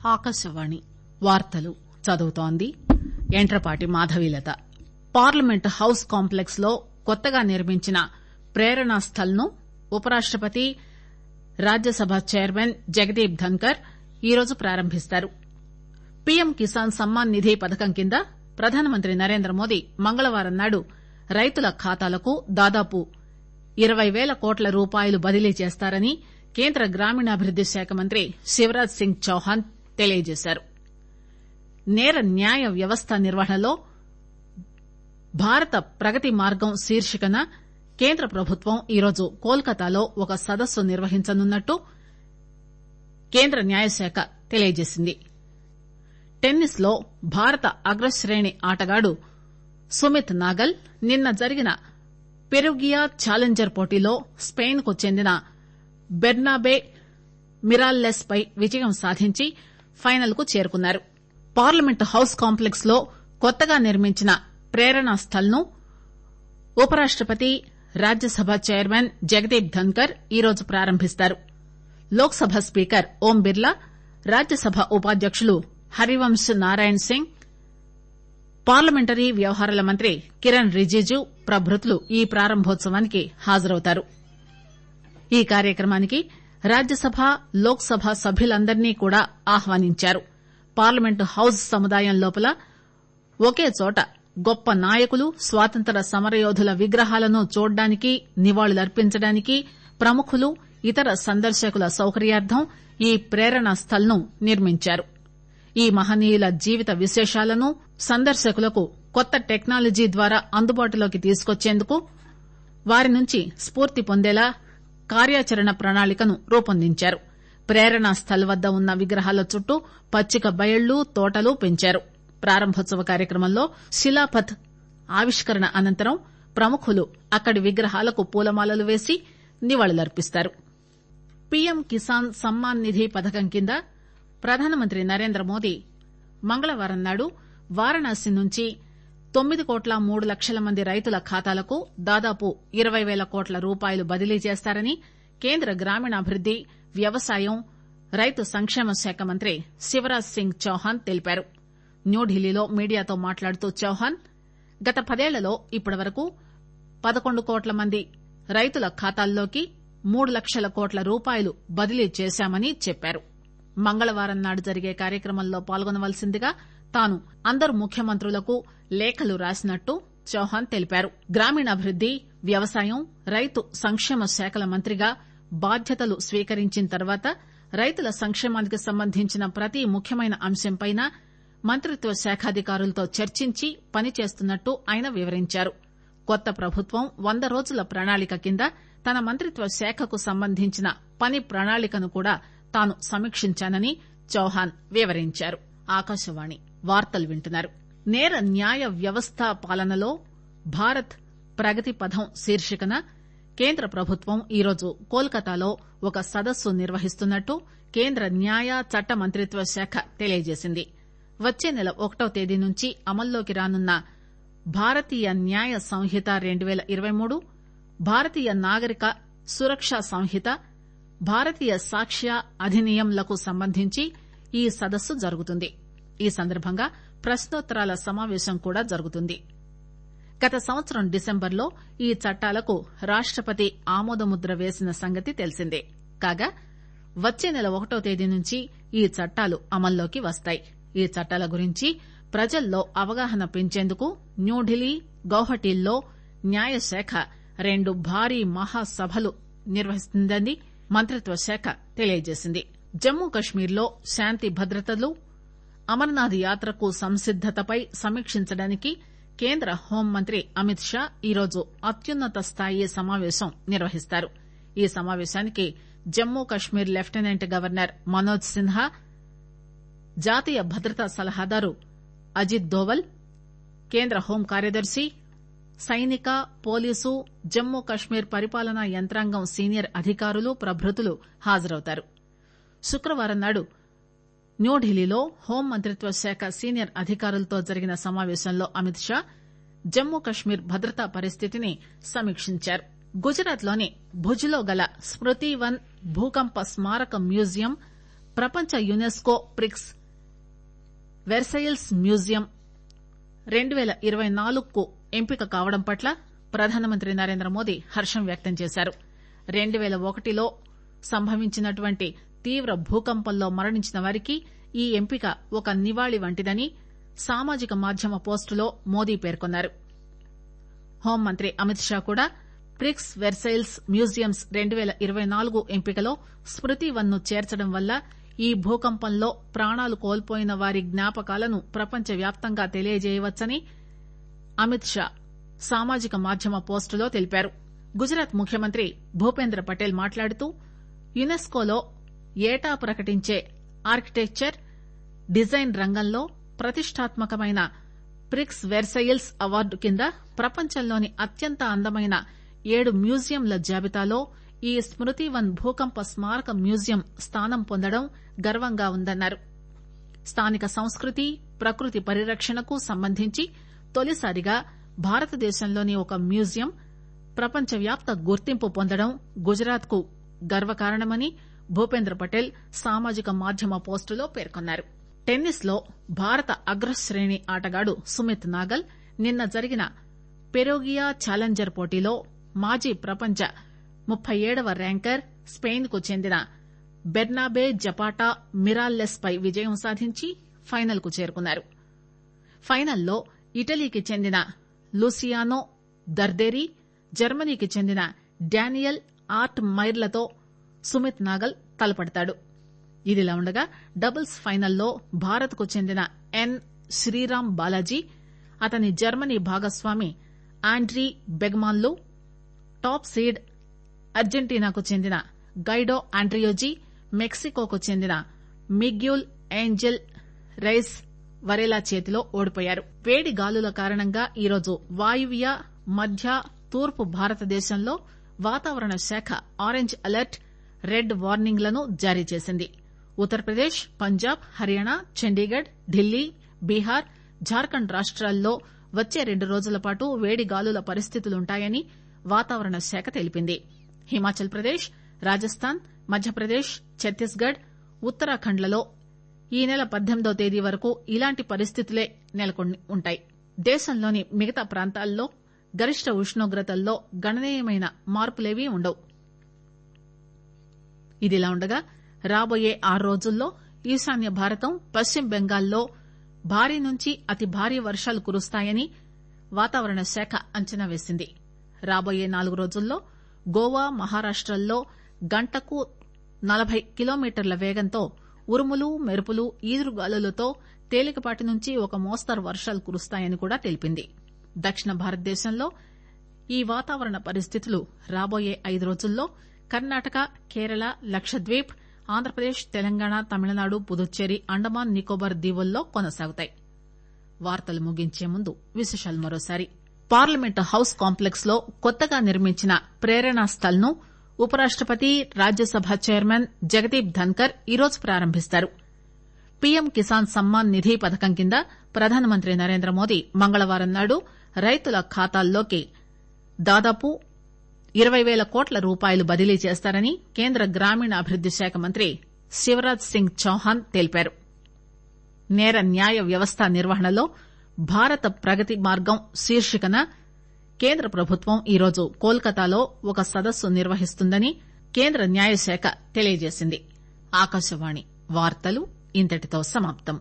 ఆకాశవాణి వార్తలు చదువుతోంది Yentrapati Madhavilatha parliament house complex లో కొత్తగా నిర్మించిన ప్రేరణా స్థల్ ను ఉపరాష్టపతి రాజ్యసభ చైర్మన్ జగదీప్ ధన్కర్ ఈరోజు ప్రారంభిస్తారు పీఎం కిసాన్ సమ్మాన్ నిధి పథకం కింద ప్రధానమంత్రి నరేంద్రమోదీ మంగళవారం నాడు రైతుల ఖాతాలకు దాదాపు ఇరవై పేల కోట్ల రూపాయలు బదిలీ చేస్తారని కేంద్ర గ్రామీణాభివృద్ది శాఖ మంత్రి శివరాజ్ సింగ్ చౌహాన్ తెలియజేశారు నేర న్యాయ వ్యవస్థ నిర్వహణలో భారత ప్రగతి మార్గం శీర్షికన కేంద్ర ప్రభుత్వం ఈరోజు కోల్కతాలో ఒక సదస్సు నిర్వహించనున్నట్టు కేంద్ర న్యాయశాఖ తెలియజేసింది టెన్నిస్ లో భారత అగ్రశ్రేణి ఆటగాడు సుమిత్ నాగల్ నిన్న జరిగిన పెరుగియా ఛాలెంజర్ పోటీలో స్పెయిన్ కు చెందిన బెర్నాబే మిరాల్లెస్ పై విజయం సాధించి ఫైనల్ కు చేరుకున్నారు పార్లమెంట్ హౌస్ కాంప్లెక్స్ లో కొత్తగా నిర్మించిన ప్రేరణా స్థల్ ను ఉపరాష్టపతి రాజ్యసభ చైర్మన్ జగదీప్ ధన్కర్ ఈరోజు ప్రారంభిస్తారు లోక్ సభ స్పీకర్ ఓం బిర్లా రాజ్యసభ ఉపాధ్యకులు హరివంశ్ నారాయణ్ సింగ్ పార్లమెంటరీ వ్యవహారాల మంత్రి కిరణ్ రిజిజు ప్రభృతులు ఈ ప్రారంభోత్సవానికి హాజరవుతారు ఈ కార్యక్రమానికి రాజ్యసభ లోక్ సభ సభ్యులందరినీ కూడా ఆహ్వానించారు పార్లమెంటు హౌస్ సముదాయం లోపల ఒకే చోట గొప్ప నాయకులు స్వాతంత్ర సమరయోధుల విగ్రహాలను చూడడానికి నివాళులర్పించడానికి ప్రముఖులు ఇతర సందర్శకుల సౌకర్యార్థం ఈ ప్రేరణా స్థల్ ను నిర్మించారు ఈ మహనీయుల జీవిత విశేషాలను సందర్శకులకు కొత్త టెక్నాలజీ ద్వారా అందుబాటులోకి తీసుకొచ్చేందుకు వారి నుంచి స్పూర్తి పొందేలా కార్యాచరణ ప్రణాళికను రూపొందించారు ప్రేరణా స్థల్ వద్ద ఉన్న విగ్రహాల చుట్టూ పచ్చిక బయళ్లు తోటలు పెంచారు ప్రారంభోత్సవ కార్యక్రమంలో శిలాపథ్ ఆవిష్కరణ అనంతరం ప్రముఖులు అక్కడి విగ్రహాలకు పూలమాలలు వేసి నివాళులర్పిస్తారు పీఎం కిసాన్ సమ్మాన్ నిధి పథకం కింద ప్రధానమంత్రి నరేంద్రమోదీ మంగళవారం నాడు వారణాసి నుంచి తొమ్మిది కోట్ల మూడు లక్షల మంది రైతుల ఖాతాలకు దాదాపు ఇరవై పేల కోట్ల రూపాయలు బదిలీ చేస్తారని కేంద్ర గ్రామీణాభివృద్ది వ్యవసాయం రైతు సంక్షేమ శాఖ మంత్రి శివరాజ్ సింగ్ చౌహాన్ తెలిపారు న్యూఢిల్లీలో మీడియాతో మాట్లాడుతూ చౌహాన్ గత పదేళ్లలో ఇప్పటివరకు పదకొండు కోట్ల మంది రైతుల ఖాతాల్లోకి మూడు లక్షల కోట్ల రూపాయలు బదిలీ చేశామని చెప్పారు మంగళవారం నాడు జరిగే కార్యక్రమంలో పాల్గొనవలసిందిగా తాను అందరు ముఖ్యమంత్రులకు లేఖలు రాసినట్టు చౌహాన్ తెలిపారు గ్రామీణాభివృద్ది వ్యవసాయం రైతు సంక్షేమ శాఖల మంత్రిగా బాధ్యతలు స్వీకరించిన తర్వాత రైతుల సంక్షేమానికి సంబంధించిన ప్రతి ముఖ్యమైన అంశంపై మంత్రిత్వ శాఖాధికారులతో చర్చించి పనిచేస్తున్నట్టు ఆయన వివరించారు కొత్త ప్రభుత్వం వంద రోజుల ప్రణాళిక కింద తన మంత్రిత్వ శాఖకు సంబంధించిన పని ప్రణాళికను కూడా తాను సమీక్షించానని చౌహాన్ వివరించారు ఆకాశవాణి వార్తలు వింటున్నారు నేర న్యాయ వ్యవస్థ పాలనలో భారత్ ప్రగతి పథం శీర్షికన కేంద్ర ప్రభుత్వం ఈరోజు కోల్కతాలో ఒక సదస్సు నిర్వహిస్తున్నట్టు కేంద్ర న్యాయ చట్ట మంత్రిత్వ శాఖ తెలియజేసింది వచ్చే నెల ఒకటవ తేదీ నుంచి అమల్లోకి రానున్న భారతీయ న్యాయ సంహిత రెండు పేల ఇరవై మూడు భారతీయ నాగరిక సురక్షా సంహిత భారతీయ సాక్ష్య అధినియంలకు సంబంధించి ఈ సదస్సు జరుగుతుంది ఈ సందర్భంగా ప్రశ్నోత్తరాల సమావేశం కూడా జరుగుతుంది గత సంవత్సరం డిసెంబర్లో ఈ చట్టాలకు రాష్టపతి ఆమోదముద్ర వేసిన సంగతి తెలిసిందే కాగా వచ్చే నెల ఒకటో తేదీ నుంచి ఈ చట్టాలు అమల్లోకి వస్తాయి ఈ చట్టాల గురించి ప్రజల్లో అవగాహన పెంచేందుకు న్యూఢిల్లీ గౌహటీల్లో న్యాయశాఖ రెండు భారీ మహాసభలు నిర్వహిస్తుందని మంత్రిత్వ శాఖ తెలియజేసింది జమ్మూ కశ్మీర్ లో శాంతి భద్రతలు అమర్నాథ్ యాత్రకు సంసిద్దతపై సమీక్షించడానికి కేంద్ర హోంమంత్రి అమిత్ షా ఈరోజు అత్యున్నత స్థాయి సమావేశం నిర్వహిస్తారు ఈ సమావేశానికి జమ్మూ కశ్మీర్ లెఫ్టినెంట్ గవర్నర్ మనోజ్ సిన్హా జాతీయ భద్రతా సలహాదారు అజిత్ దోవల్ కేంద్ర హోం కార్యదర్శి సైనిక పోలీసు జమ్మూ కశ్మీర్ పరిపాలనా యంత్రాంగం సీనియర్ అధికారులు ప్రభృతులు హాజరవుతారు శుక్రవారం నాడు న్యూఢిల్లీలో హోం మంత్రిత్వ శాఖ సీనియర్ అధికారులతో జరిగిన సమావేశంలో అమిత్ షా జమ్మూ కశ్మీర్ భద్రతా పరిస్థితిని సమీక్షించారు గుజరాత్ లోని భుజ్ లో గల స్మృతి వన్ భూకంప స్మారక మ్యూజియం ప్రపంచ యునెస్కో ప్రిక్స్ వెర్సైల్స్ మ్యూజియం రెండు పేల ఇరవై నాలుగుకు ఎంపిక కావడం పట్ల ప్రధానమంత్రి నరేంద్రమోదీ హర్షం వ్యక్తం చేశారు రెండు పేల ఒకటిలో సంభవించినటువంటి తీవ్ర భూకంపంలో మరణించిన వారికి ఈ ఎంపిక ఒక నివాళి వంటిదని సామాజిక మాధ్యమ పోస్టులో మోదీ పేర్కొన్నారు హోంమంత్రి అమిత్ షా కూడా ప్రిక్స్ వెర్సైల్స్ మ్యూజియంస్ రెండు పేల ఇరవై నాలుగు ఎంపికలో స్మృతి వన్ ను చేర్చడం వల్ల ఈ భూకంపంలో ప్రాణాలు కోల్పోయిన వారి జ్ఞాపకాలను ప్రపంచవ్యాప్తంగా తెలియజేయవచ్చని అమిత్ షా సామాజిక మాధ్యమ పోస్టులో తెలిపారు గుజరాత్ ముఖ్యమంత్రి భూపేంద్ర పటేల్ మాట్లాడుతూ యునెస్కోలో ఏటా ప్రకటించే ఆర్కిటెక్చర్ డిజైన్ రంగంలో ప్రతిష్టాత్మకమైన ప్రిక్స్ వెర్సైల్స్ అవార్డు కింద ప్రపంచంలోని అత్యంత అందమైన ఏడు మ్యూజియంల జాబితాలో ఈ స్మృతి వన్ భూకంప స్మారక మ్యూజియం స్థానం పొందడం గర్వంగా ఉందన్నారు స్థానిక సంస్కృతి ప్రకృతి పరిరక్షణకు సంబంధించి తొలిసారిగా భారతదేశంలోని ఒక మ్యూజియం ప్రపంచవ్యాప్త గుర్తింపు పొందడం గుజరాత్ కు గర్వకారణమని భూపేంద్ర పటేల్ సామాజిక మాధ్యమ పోస్టులో పేర్కొన్నారు టెన్నిస్ లో భారత అగ్రశ్రేణి ఆటగాడు సుమిత్ నాగల్ నిన్న జరిగిన పెరోగియా ఛాలెంజర్ పోటీలో మాజీ ప్రపంచ ముప్పై ఏడవ ర్యాంకర్ స్పెయిన్ కు చెందిన బెర్నాబే జపాటా మిరాల్లెస్ పై విజయం సాధించి ఫైనల్ కు చేరుకున్నారు ఫైనల్లో ఇటలీకి చెందిన లూసియానో దర్దేరి జర్మనీకి చెందిన డానియల్ ఆర్ట్ మైర్లతో సుమిత్ నాగల్ తలపడతాడు ఇదిలా ఉండగా డబుల్స్ ఫైనల్లో భారత్ కు చెందిన ఎన్ శ్రీరామ్ బాలాజీ అతని జర్మనీ భాగస్వామి ఆండ్రీ బెగ్మాన్లు టాప్ సీడ్ అర్జెంటీనాకు చెందిన గైడో ఆండ్రియోజీ మెక్సికోకు చెందిన మిగ్యూల్ ఏంజెల్ రైస్ వరేలా చేతిలో ఓడిపోయారు వేడి గాలుల కారణంగా ఈరోజు వాయువ్య మధ్య తూర్పు భారతదేశంలో వాతావరణ శాఖ ఆరెంజ్ అలర్ట్ రెడ్ వార్నింగ్లను జారీ చేసింది ఉత్తరప్రదేశ్ పంజాబ్ హర్యానా చండీగఢ్ ఢిల్లీ బీహార్ జార్ఖండ్ రాష్ట్రాల్లో వచ్చే రెండు రోజుల పాటు వేడి గాలుల పరిస్థితులుంటాయని వాతావరణ శాఖ తెలిపింది హిమాచల్ ప్రదేశ్ రాజస్థాన్ మధ్యప్రదేశ్ ఛత్తీస్గఢ్ ఉత్తరాఖండ్లలో ఈ నెల పద్దెనిమిదో తేదీ వరకు ఇలాంటి పరిస్థితులే నెలకొని ఉంటాయి దేశంలోని మిగతా ప్రాంతాల్లో గరిష్ట ఉష్ణోగ్రతల్లో గణనీయమైన మార్పులేవీ ఉండవు ఇదిలా ఉండగా రాబోయే ఆరు రోజుల్లో ఈశాన్య భారతం పశ్చిమ బెంగాల్లో భారీ నుంచి అతి భారీ వర్షాలు కురుస్తాయని వాతావరణ శాఖ అంచనా వేసింది రాబోయే నాలుగు రోజుల్లో గోవా మహారాష్టల్లో గంటకు నలభై కిలోమీటర్ల వేగంతో ఉరుములు మెరుపులు ఈదురుగాలులతో తేలికపాటి నుంచి ఒక మోస్తరు వర్షాలు కురుస్తాయని కూడా తెలిపింది దక్షిణ భారతదేశంలో ఈ వాతావరణ పరిస్థితులు రాబోయే ఐదు రోజుల్లో కర్ణాటక కేరళ లక్షద్వీప్ ఆంధ్రప్రదేశ్ తెలంగాణ తమిళనాడు పుదుచ్చేరి అండమాన్ నికోబార్ దీవుల్లో కొనసాగుతాయి వార్తలు ముగించే ముందు విశేషాలు మరోసారి పార్లమెంట్ హౌస్ కాంప్లెక్స్ లో కొత్తగా నిర్మించిన ప్రేరణా స్థల్ ను ఉపరాష్టపతి రాజ్యసభ చైర్మన్ జగదీప్ ధన్కర్ ఈరోజు ప్రారంభిస్తారు పీఎం కిసాన్ సమ్మాన్ నిధి పథకం కింద ప్రధానమంత్రి నరేంద్ర మోదీ మంగళవారం నాడు రైతుల ఖాతాల్లోకి దాదాపు ఇరవై పేల కోట్ల రూపాయలు బదిలీ చేస్తారని కేంద్ర గ్రామీణాభివృద్ది శాఖ మంత్రి శివరాజ్ సింగ్ చౌహాన్ తెలిపారు నేర న్యాయ వ్యవస్థ నిర్వహణలో భారత ప్రగతి మార్గం శీర్షికన కేంద్ర ప్రభుత్వం ఈరోజు కోల్కతాలో ఒక సదస్సు నిర్వహిస్తుందని కేంద్ర న్యాయశాఖ తెలియజేసింది ఆకాశవాణి వార్తలు ఇంతటితో సమాప్తం